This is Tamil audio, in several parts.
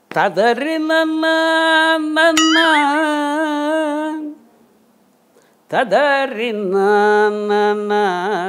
ததறி நன்னா நன்னா ததறி நன்னா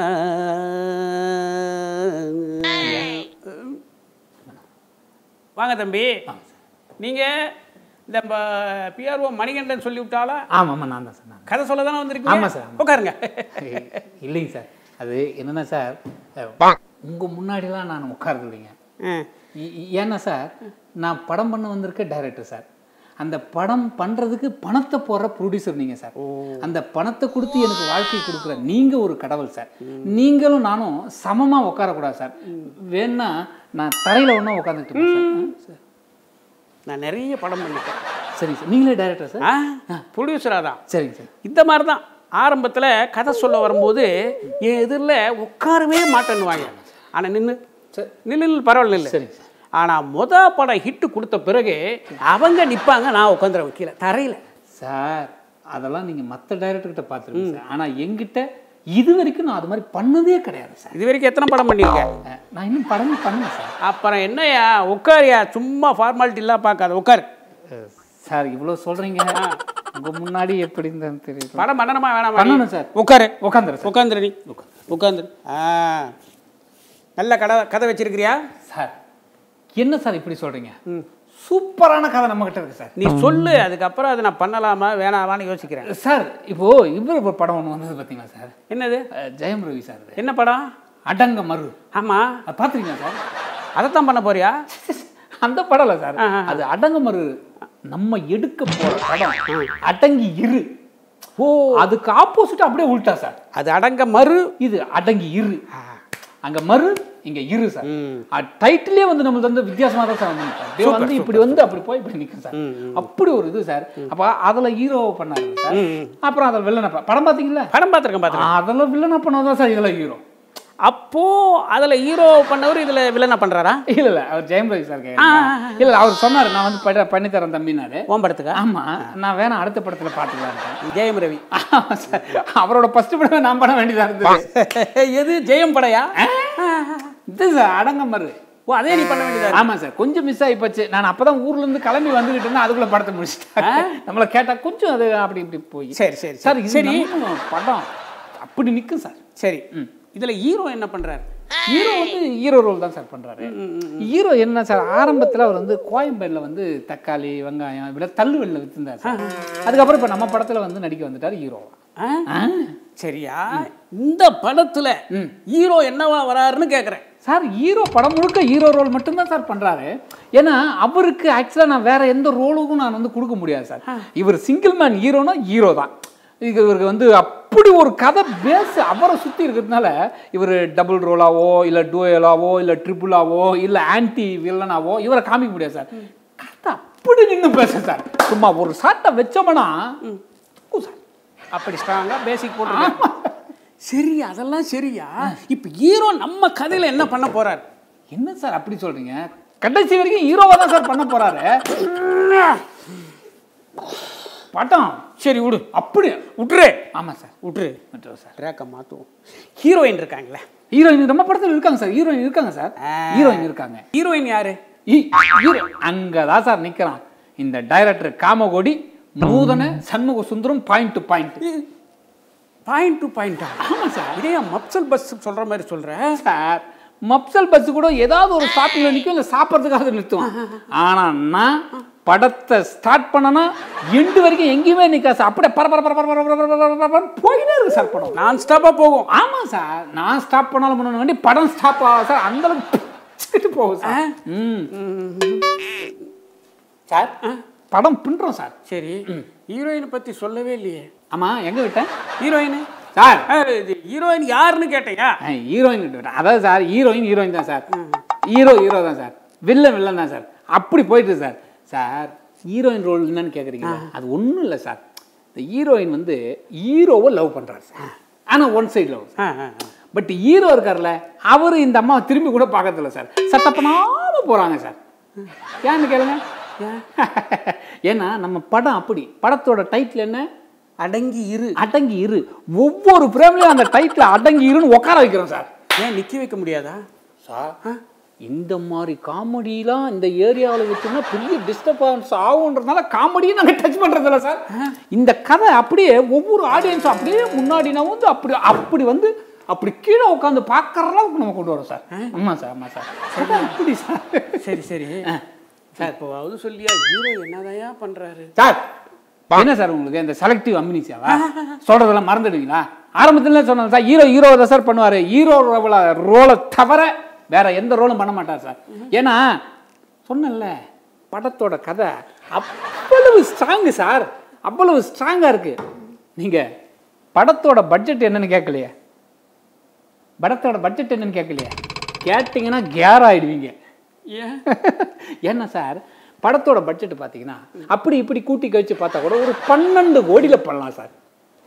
வாங்க தம்பி நீங்கள் இந்த பிஆர்ஓ மணிகண்டன் சொல்லி விட்டாலா ஆமாம் ஆமாம் நான் தான் சார் நான் கதை சொல்ல தானே வந்திருக்கீங்க ஆமா சார், ஆமா. உட்காருங்க இல்லைங்க சார் அது என்னென்னா சார் உங்கள் முன்னாடிலாம் நான் உட்கார்றது இல்லைங்க ஆ. இ- இ- ஏன்னா சார் நான் படம் பண்ண வந்திருக்க டைரக்டர் சார் அந்த படம் பண்ணுறதுக்கு பணத்தை போடுற ப்ரொடியூசர் நீங்கள் சார் அந்த பணத்தை கொடுத்து எனக்கு வாழ்க்கை கொடுக்குற நீங்கள் ஒரு கடவுள் சார் நீங்களும் நானும் சமமாக உட்காரக்கூடாது சார் வேணா நான் தரையில் ஒன்றா உட்காந்துட்டு சார் நான் நிறைய படம் பண்ணிட்டேன் சரிங்க சார் நீங்களே டைரக்டர் சார் ஆ ப்ரொடியூசராக தான் சரிங்க சார் இந்த மாதிரி தான் ஆரம்பத்தில் கதை சொல்ல வரும்போது என் எதிரில் உட்காரவே மாட்டேன்னுவாங்க ஆனால் நின்று சரி. நில்லு நில்லு, பரவாயில்ல இல்லை சரிங்க சார் ஆனால் மொத படம் ஹிட்டு கொடுத்த பிறகு அவங்க நிற்பாங்க நான் உட்காந்துருவேன் கீழே தரையில் சார் அதெல்லாம் நீங்கள் மற்ற டைரக்டர்கிட்ட பார்த்துருங்க சார் ஆனால் எங்கிட்ட இது வரைக்கும் நான் அது மாதிரி பண்ணதே கிடையாது சார் இது வரைக்கும் எத்தனை படம் பண்ணியிருக்கேன் அஹ், நான் இன்னும் படமே பண்ணல சார் அப்புறம் என்னய்யா உட்காரியா சும்மா ஃபார்மாலிட்டிலாம் பார்க்காத உட்காரு அஹ், சார் இவ்வளோ சொல்கிறீங்க உங்கள் முன்னாடி எப்படி இருந்தேன்னு தெரியல படம் பண்ணணுமா வேணாமா நீ? பண்ணணும் சார். உட்காரு உட்காந்துரு சார் உட்காந்துரு நீ உட்காந்துரு ஆ நல்ல கதை கதை வச்சிருக்கிறியா சார் என்ன சார் இப்படி சொல்கிறீங்க சூப்பரான கதை நம்மக்கிட்ட இருக்கு சார் நீ சொல்லு அதுக்கப்புறம் அதை நான் பண்ணலாமா வேணாமான்னு யோசிக்கிறேன் சார் இப்போ இவர் ஒரு படம் ஒன்று வந்தது பார்த்தீங்களா சார் என்னது அஹ், ஜெயம் ரவி சார் இது. என்ன படம் அடங்க மறு ஆமாம் அது பார்த்துருக்கீங்களா சார் அதைத்தான் பண்ண போறியா அந்த படம் இல்லை சார் ஆ, ஆ, அது அடங்க மறு நம்ம எடுக்க போற படம் அடங்கி இரு ஓ அதுக்கு ஆப்போசிட் அப்படியே உள்டா சார் அது அடங்க மறு இது அடங்கி இரு அங்க மறு இங்க இரு சார் ம். டைட்டிலே வந்து நம்மளுக்கு வந்து வித்தியாசமா தான் சார் வந்து நிக்கும். அப்படியே வந்து இப்படி வந்து அப்படி போய் இப்படி நிற்கும் சார் அப்படி ஒரு இது சார் அப்ப அதுல ஹீரோ பண்ணாரு சார் அப்புறம் அதில் வில்லனை ப- படம் பாத்தீங்களா படம் பார்த்துருக்கேன் பார்த்துருக்கேன் அதில் வில்லனை பண்ணதான் சார் இதுல ஹீரோ அப்போ அதில் ஹீரோ பண்ணவர் இதில் வில்லனா பண்ணுறாரா இல்ல இல்ல அவர் ஜெயம் ரவி சார் கேட்குறேன் இல்ல இல்ல, அவர் சொன்னாரு நான் வந்து பட- பண்ணி தரேன் தம்பினாரு ஓம் படத்துக்கா ஆமா நான் வேணா அடுத்த படத்துல பாத்துக்கலாம் ஜெயம் ரவி ஆமா சார் அவரோட ஃபர்ஸ்ட் படமே நான் பண்ண வேண்டியதா இருந்தது எது ஜெயம் படையா இது சார் அடங்க மறு ஓ அதே நீ பண்ண வேண்டியதா ஆமா சார் கொஞ்சம் மிஸ் ஆகி போச்சு நான் அப்பதான் ஊர்ல இருந்து கிளம்பி வந்துகிட்டு இருந்தேன் அதுக்குள்ள படத்தை முடிச்சிட்டேன் நம்மள கேட்டா கொஞ்சம் அது அப்படி இப்படி போய் சரி சரி சார் இது சரி நம்ம படம் அப்படி நிக்கும் சார் சரி இதில் ஹீரோ என்ன பண்ணுறாரு ஹீரோ வந்து ஹீரோ ரோல் தான் சார் பண்றாரு ஹீரோ என்ன சார் ஆரம்பத்துல அவர் வந்து கோயம்பேடுல வந்து தக்காளி வெங்காயம் இப்படி தள்ளுவெளியில் வித்துருந்தார் சார் அதுக்கப்புறம் இப்ப நம்ம படத்துல வந்து நடிக்க வந்துட்டார் ஹீரோ சரியா இந்த படத்துல ஹீரோ என்னவா வராருன்னு கேட்குறேன் சார் ஹீரோ படம் முழுக்க ஹீரோ ரோல் மட்டும்தான் சார் பண்றாரு ஏன்னா அவருக்கு ஆக்சுவலாக நான் வேற எந்த ரோலுக்கும் நான் வந்து கொடுக்க முடியாது சார் இவர் சிங்கிள் மேன் ஹீரோனா ஹீரோ தான் இது இவருக்கு வந்து அப்படி ஒரு கதை பேஸ் அவரை சுற்றி இருக்கிறதுனால இவர் டபுள் ரோலாவோ இல்லை டூயலாவோ இல்லை ட்ரிபிளாவோ இல்லை ஆன்டி வில்லனாவோ இவரை காமிக்க முடியாது சார் கதை அப்படி நின்று பேச சார் சும்மா ஒரு சாட்டை வச்சோம்னா தூக்கும் சார் அப்படி ஸ்ட்ராங்காக பேசிக் போட்டு சரி அதெல்லாம் சரியா இப்போ ஹீரோ நம்ம கதையில் என்ன பண்ண போறாரு என்ன சார் அப்படி சொல்றீங்க கடைசி வரைக்கும் ஹீரோவா தான் சார் பண்ண போறாரு பட்டம் சரி விடு அப்படி விட்டுரு ஆமா சார் விட்டுரு விட்டுருவோம் சார் ட்ராக்கை மாற்றுவோம் ஹீரோயின் இருக்காங்களே ஹீரோயின் நம்ம படத்துல இருக்காங்க சார் ஹீரோயின் இருக்காங்க சார் ஹீரோயின் இருக்காங்க ஹீரோயின் யாரு ஹீ- ஹீரோ அங்கதான் சார் நிக்கிறான் இந்த director Kamakoti Noothana Shanmuga Sundaram point to point point to பாயிண்டா ஆமா சார் இதே மப்சல் பஸ் சொல்ற மாதிரி சொல்ற சார் மப்சல் பஸ் கூட ஏதாவது ஒரு ஸ்டாப்பிங்ல நிற்கும் இல்லை சாப்பிட்றதுக்காக நிறுத்துவான் ஆனா நான் படத்தை ஸ்டார்ட் பண்ணனா எண்டு வரைக்கும் எங்கேயுமே நிற்காது சார் அப்படியே பர பர பர பர பர பர பர பர பர பரன்னு போயிட்டே இருக்கு சார் படம் நான் ஸ்டாப்பாக போகும் ஆமா சார் நான் ஸ்டாப் பண்ணாலும் பண்ணணும் வேண்டி படம் ஸ்டாப் ஆகும் சார் அந்த அளவுக்கு பிச்சுக்கிட்டு போகும் சார் ம் சார் படம் பின்றோம் சார் சரி ஹீரோயினை பற்றி சொல்லவே இல்லையே ஆமா எங்க விட்டேன் ஹீரோயின் சார் ஹீரோயின் யாருன்னு கேட்டேயா ஹீரோயின் விட்டேன் அதாவது சார் ஹீரோயின் ஹீரோயின் தான் சார் ஹீரோ ஹீரோ தான் சார் வில்லன் வில்லன் தான் சார் அப்படி போயிட்டு சார் சார் ஹீரோயின் ரோல் என்னன்னு கேட்குறீங்க அது ஒன்றும் இல்லை சார் இந்த ஹீரோயின் வந்து ஹீரோவை லவ் பண்றாரு சார் ஆனா ஒன் சைடு லவ் ஆ ஆ ஆ. பட் ஹீரோ இருக்கார்ல அவர் இந்த அம்மா திரும்பி கூட பார்க்கறதில்ல சார் சட்டை பண்ணாம போறாங்க சார் ஏன்னு கேளுங்க ஏன்னா நம்ம படம் அப்படி படத்தோட டைட்டில் என்ன அடங்கி இரு அடங்கி இரு ஒவ்வொரு ஃப்ரேம்லயும் அந்த டைட்டில் அடங்கி இருன்னு உட்கார வைக்கிறோம் சார் ஏன் நிக்க வைக்க முடியாதா சார் இந்த மாதிரி காமெடிலாம் இந்த ஏரியாவில் வச்சோம்னா பெரிய டிஸ்டர்பன்ஸ் ஆகுன்றதுனால காமெடியும் நாங்கள் டச் பண்ணுறதில்ல சார் இந்த கதை அப்படியே ஒவ்வொரு ஆடியன்ஸும் அப்படியே முன்னாடி நான் வந்து அப்படி அப்படி வந்து அப்படி கீழே உட்காந்து பார்க்குற அளவுக்கு நம்ம கொண்டு வரோம் சார் ஆமாம் சார் ஆமாம் சார் கதை அப்படி சார் சரி சரி சார் இப்போவாவது சொல்லியா ஹீரோ என்னதையா பண்றாரு சார் என்ன சார் உங்களுக்கு இந்த செலக்டிவ் அம்னிசியாவா சொல்றதெல்லாம் மறந்துடுவீங்களா ஆரம்பத்துல சொன்னேன் சார் ஹீரோ ஹீரோ தான் சார் பண்ணுவார் ஹீரோ ரோலை தவிர வேற எந்த ரோலும் பண்ண மாட்டார் சார் ஏன்னா சொன்னேன்ல படத்தோட கதை அவ்வளவு ஸ்ட்ராங்கு சார் அவ்வளவு ஸ்ட்ராங்காக இருக்கு நீங்க படத்தோட பட்ஜெட் என்னன்னு கேட்கலையே படத்தோட பட்ஜெட் என்னன்னு கேட்கலையே கேட்டிங்கன்னா கேர் ஆயிடுவீங்க ஏன் ஏன்னா சார் படத்தோட பட்ஜெட் பார்த்தீங்கன்னா அப்படி இப்படி கூட்டி கழிச்சு பார்த்தா கூட ஒரு பன்னெண்டு கோடியில் பண்ணலாம் சார்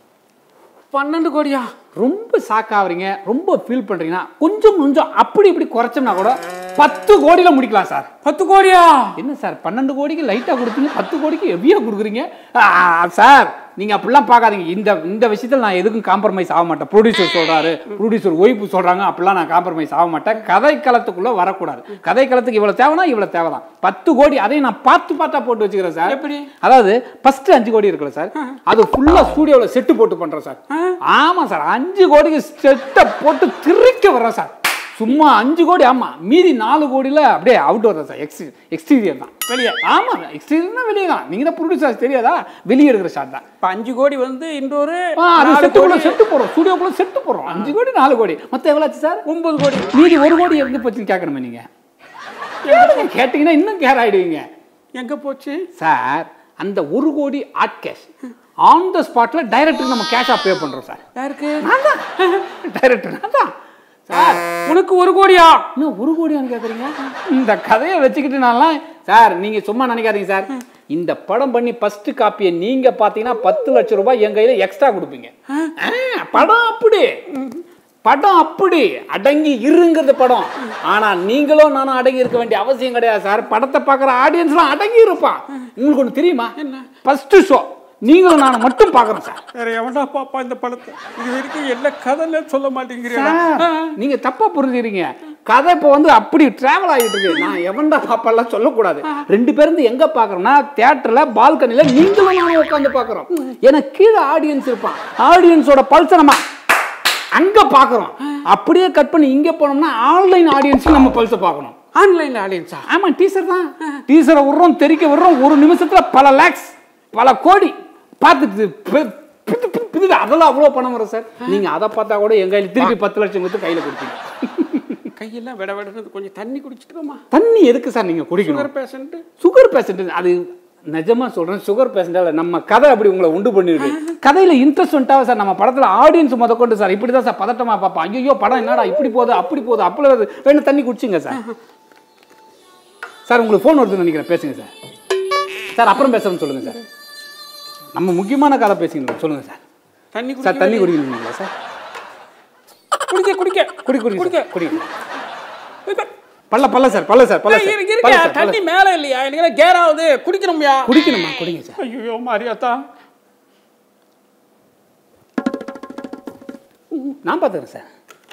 பன்னெண்டு கோடியா ரொம்ப சாக்காவறீங்க ரொம்ப ஃபீல் பண்ணுறீங்கன்னா கொஞ்சம் கொஞ்சம் அப்படி இப்படி குறைச்சோம்னா கூட பத்து கோடியில் முடிக்கலாம் சார் பத்து கோடியா என்ன சார் பன்னெண்டு கோடிக்கு லைட்டாக கொடுத்தீங்க பத்து கோடிக்கு ஹெவியாக கொடுக்குறீங்க ஆ, சார் நீங்கள் அப்படிலாம் பார்க்காதீங்க இந்த இந்த விஷயத்தில் நான் எதுக்கும் காம்ப்ரமைஸ் ஆக மாட்டேன் ப்ரொடியூசர் சொல்கிறாரு ப்ரொடியூசர் ஒய்ஃபு சொல்கிறாங்க அப்படிலாம் நான் காம்ப்ரமைஸ் ஆக மாட்டேன் கதை களத்துக்குள்ளே வரக்கூடாது கதை களத்துக்கு இவ்வளோ தேவைன்னா இவ்வளோ தேவை தான் பத்து கோடி அதையும் நான் பார்த்து பார்த்தா போட்டு வச்சுக்கிறேன் சார் எப்படி? அதாவது ஃபர்ஸ்ட் அஞ்சு கோடி இருக்குல்ல சார் அது ஃபுல்லாக ஸ்டூடியோவில் செட்டு போட்டு பண்ணுறேன் சார் ஆமாம் சார் அஞ்சு கோடிக்கு செட்டை போட்டு திருக்க வர்றேன் சார் சும்மா அஞ்சு கோடி ஆமாம் மீதி நாலு கோடியில் அப்படியே அவுட்டோர் தான் சார் எக்ஸ் எக்ஸ்டீரியர் தான் வெளியே ஆமாம் எக்ஸ்டீரியர்னா வெளியே தான் நீங்கள் தான் ப்ரொடியூசர் தெரியாதா வெளியே எடுக்கிற ஷாட் தான் இப்போ அஞ்சு கோடி வந்து இன்னொரு ஆ, அது நாலு செட்டுக்குள்ள கோடி செட்டு போடுறோம் ஸ்டுடியோக்குள்ள செட்டு போடுறோம் அஞ்சு கோடி நாலு கோடி மொத்தம் எவ்வளோ ஆச்சு சார் ஒன்பது கோடி மீதி ஒரு கோடி எங்க போச்சுன்னு கேட்கணுமே நீங்க கேளுங்க, கேட்டீங்கன்னா இன்னும் கேர் ஆயிடுவீங்க எங்க போச்சு சார் அந்த ஒரு கோடி ஆட் கேஷ் ஆன் த ஸ்பாட்ல டைரக்டருக்கு நம்ம கேஷா பே பண்றோம் சார் யாருக்கு டைரக்டர் தான் சார் உனக்கு ஒரு கோடியா இன்னும் ஒரு கோடியான்னு கேட்குறீங்க இந்த கதையை வச்சுக்கிட்டு நான்லாம் சார் நீங்க சும்மா நினைக்காதீங்க சார் இந்த படம் பண்ணி ஃபர்ஸ்ட் காப்பியை நீங்க பார்த்தீங்கன்னா பத்து லட்சம் ரூபாய் என் கையில எக்ஸ்ட்ரா கொடுப்பீங்க ஆ, படம் அப்படி படம் அப்படி அடங்கி இருங்கிறது படம் ஆனா நீங்களும் நானும் அடங்கி இருக்க வேண்டிய அவசியம் கிடையாது சார் படத்தை பார்க்குற ஆடியன்ஸ்லாம் அடங்கி இருப்பான் உங்களுக்கு ஒன்று தெரியுமா என்ன? ஃபர்ஸ்ட் ஷோ நீங்களும் நானும் மட்டும் பார்க்குறோம் சார் வேற எவன்டா பாப்பா இந்த படத்தை இது வரைக்கும் என்ன கதைன்னு சொல்ல மாட்டேங்கிறீங்க சார், நீங்க தப்பா புரிஞ்சுக்கிறீங்க கதை இப்போ வந்து அப்படி டிராவல் ஆகிட்டு இருக்கு நான் எவன்டா பாப்பாலாம் சொல்லக்கூடாது ரெண்டு பேரும் இருந்து எங்க பாக்குறோம்னா தியேட்டர்ல பால்கனில நீங்களும் நானும் உட்காந்து பாக்குறோம் ஏன்னா கீழே ஆடியன்ஸ் இருப்பான் ஆடியன்ஸோட பல்ச நம்ம அங்க பாக்குறோம் அப்படியே கட் பண்ணி இங்க போனோம்னா ஆன்லைன் ஆடியன்ஸ் நம்ம பல்ச பார்க்கணும் ஆன்லைன்ல ஆடியன்ஸா ஆமா டீசர் தான் டீசரை விடுறோம் தெரிக்க விடுறோம் ஒரு நிமிஷத்துல பல லேக்ஸ் பல கோடி பார்த்துட்டு பி- பிது பிது பிது அதெல்லாம் அவ்வளோ பணம் வரும் சார் நீங்க அதை பார்த்தா கூட எங்க கையில திருப்பி பத்து லட்சம் கொடுத்து கையில கொடுப்பீங்க கையெல்லாம் விட விடன்னு கொஞ்சம் தண்ணி குடிச்சிட்டுமா தண்ணி எதுக்கு சார் நீங்க குடிக்கணும் சுகர் பேஷண்ட் சுகர் பேஷண்ட் அது நிஜமா சொல்றேன் சுகர் பேஷண்டால நம்ம கதை அப்படி உங்களை உண்டு பண்ணிருக்கு கதையில இன்ட்ரெஸ்ட் வந்துட்டாவே சார் நம்ம படத்துல ஆடியன்ஸ் முத கொண்டு சார் இப்படி தான் சார் பதட்டமா பார்ப்போம் ஐயோ படம் என்னடா இப்படி போகுது அப்படி போகுது அப்படி வருது வேணும் தண்ணி குடிச்சுங்க சார் சார் உங்களுக்கு ஃபோன் வருதுன்னு நினைக்கிறேன் பேசுங்க சார் சார் அப்புறம் பேசணும்னு சொல்லுங்க சார் நம்ம முக்கியமான கதை பேசுங்க சொல்லுங்க சார் தண்ணி சார் தண்ணி குடிக்கணுங்களா சார் குடிக்க குடிக்க குடி குடி குடிக்க குடி பல்ல பல்ல சார் பல்ல சார் பல்ல ஏய், சார் இருக்கு பல்ல இருக்கு சார், பல்ல தண்ணி மேல இல்லையா எனக்கு கேர் ஆகுது குடிக்கணும்யா குடிக்கணுமா குடிங்க சார் ஐயோ மாரியாத்தா நான் பார்த்துக்கிறேன் சார்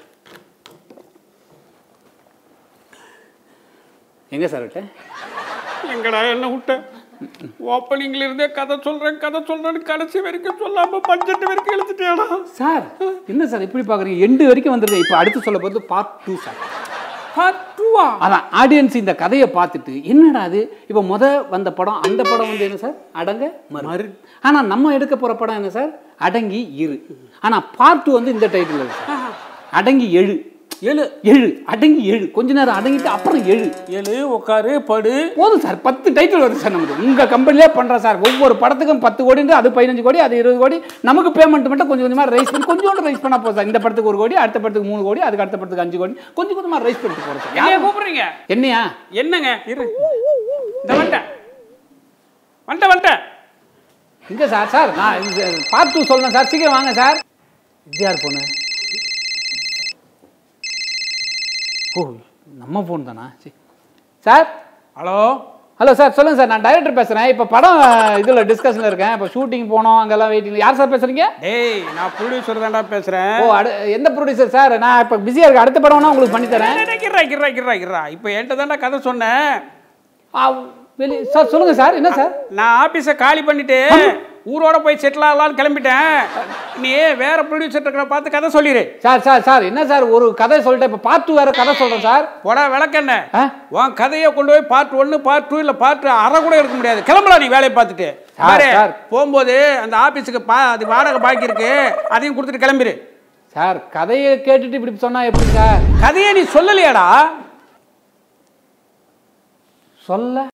எங்க சார் விட்டேன் எங்கடா என்ன விட்ட ஓப்பனிங்ல இருந்தே கதை சொல்றேன் கதை சொல்றேன்னு கடைசி வரைக்கும் சொல்லாம பட்ஜெட் வரைக்கும் எழுதிட்டேடா சார் என்ன சார் இப்படி பார்க்குறீங்க எண்டு வரைக்கும் வந்துருங்க இப்போ அடுத்து சொல்ல போகிறது பார்ட் டூ சார் பத்துவா அதான் ஆடியன்ஸ் இந்த கதையை பார்த்துட்டு என்னடா அது இப்போ முத வந்த படம் அந்த படம் வந்து என்ன சார் அடங்க மறு ஆனால் நம்ம எடுக்க போகிற படம் என்ன சார் அடங்கி இரு ஆனால் பார்ட் டூ வந்து இந்த டைட்டில் இருக்கு சார் அடங்கி எழு எழு எழு அடங்கி எழு கொஞ்ச நேரம் அடங்கிட்டு அப்புறம் எழு எழு உட்காரு படு போதும் சார் பத்து டைட்டில் வருது சார் நமக்கு உங்கள் கம்பெனிலே பண்ணுறோம் சார் ஒவ்வொரு படத்துக்கும் பத்து கோடின்ட்டு அது பதினஞ்சு கோடி அது இருபது கோடி நமக்கு பேமெண்ட் மட்டும் கொஞ்சம் கொஞ்சமாக ரைஸ் பண்ணி கொஞ்சோண்டு ரைஸ் பண்ணால் போதும் சார் இந்த படத்துக்கு ஒரு கோடி அடுத்த படத்துக்கு மூணு கோடி அதுக்கு அடுத்த படத்துக்கு அஞ்சு கோடி கொஞ்சம் கொஞ்சமாக ரைஸ் பண்ணிட்டு போகிறோம் சார் யாரையா கூப்பிடுறீங்க என்னையா என்னங்க இரு இந்த வந்துட்டேன் வந்துட்டேன் வந்துட்டேன் இங்கே சார் சார் நான் பார்ட் டூ சொல்லணும் சார் சீக்கிரம் வாங்க சார் இது யார் பொண்ணு ஓ நம்ம ஃபோன் தானா சரி சார் ஹலோ ஹலோ சார் சொல்லுங்க சார் நான் டைரக்டர் பேசுறேன் இப்போ படம் இதில் டிஸ்கஷனில் இருக்கேன் இப்போ ஷூட்டிங் போனோம் அங்கெல்லாம் வெயிட்டிங் யார் சார் பேசுறீங்க டேய் நான் ப்ரொடியூசர் தான்டா பேசுறேன் ஓ அடு எந்த ப்ரொடியூசர் சார் நான் இப்போ பிஸியாக இருக்கேன் அடுத்த படம்னா உங்களுக்கு பண்ணி தரேன் டேய், டேய், கிர்றா கிர்றா கிர்றா கிர்றா இப்போ என்கிட்ட தான்டா கதை சொன்னேன் ஆ, வெளி சார் சொல்லுங்க சார் என்ன சார் நான் ஆபீஸை காலி பண்ணிட்டு ஊரோட போய் செட்டில் ஆகலான்னு கிளம்பிட்டேன் நீ வேற ப்ரொடியூசர் இருக்கிற பார்த்து கதை சொல்லிடு சார் சார் சார் என்ன சார் ஒரு கதை சொல்லிட்டேன் இப்போ பார்த்து வேற கதை சொல்கிறேன் சார் போடா விளக்கண்ண ஆ உன் கதையை கொண்டு போய் பார்ட் ஒன்று பார்ட் டூ இல்லை பார்ட் அரை கூட எடுக்க முடியாது கிளம்பலாம் நீ வேலையை பார்த்துட்டு சார், பாரு, சார். போகும்போது அந்த ஆபீஸுக்கு பா அது வாடகை பாக்கி இருக்கு அதையும் கொடுத்துட்டு கிளம்பிடு சார் கதையை கேட்டுட்டு இப்படி சொன்னா எப்படி சார் கதையை நீ சொல்லலையாடா சொல்ல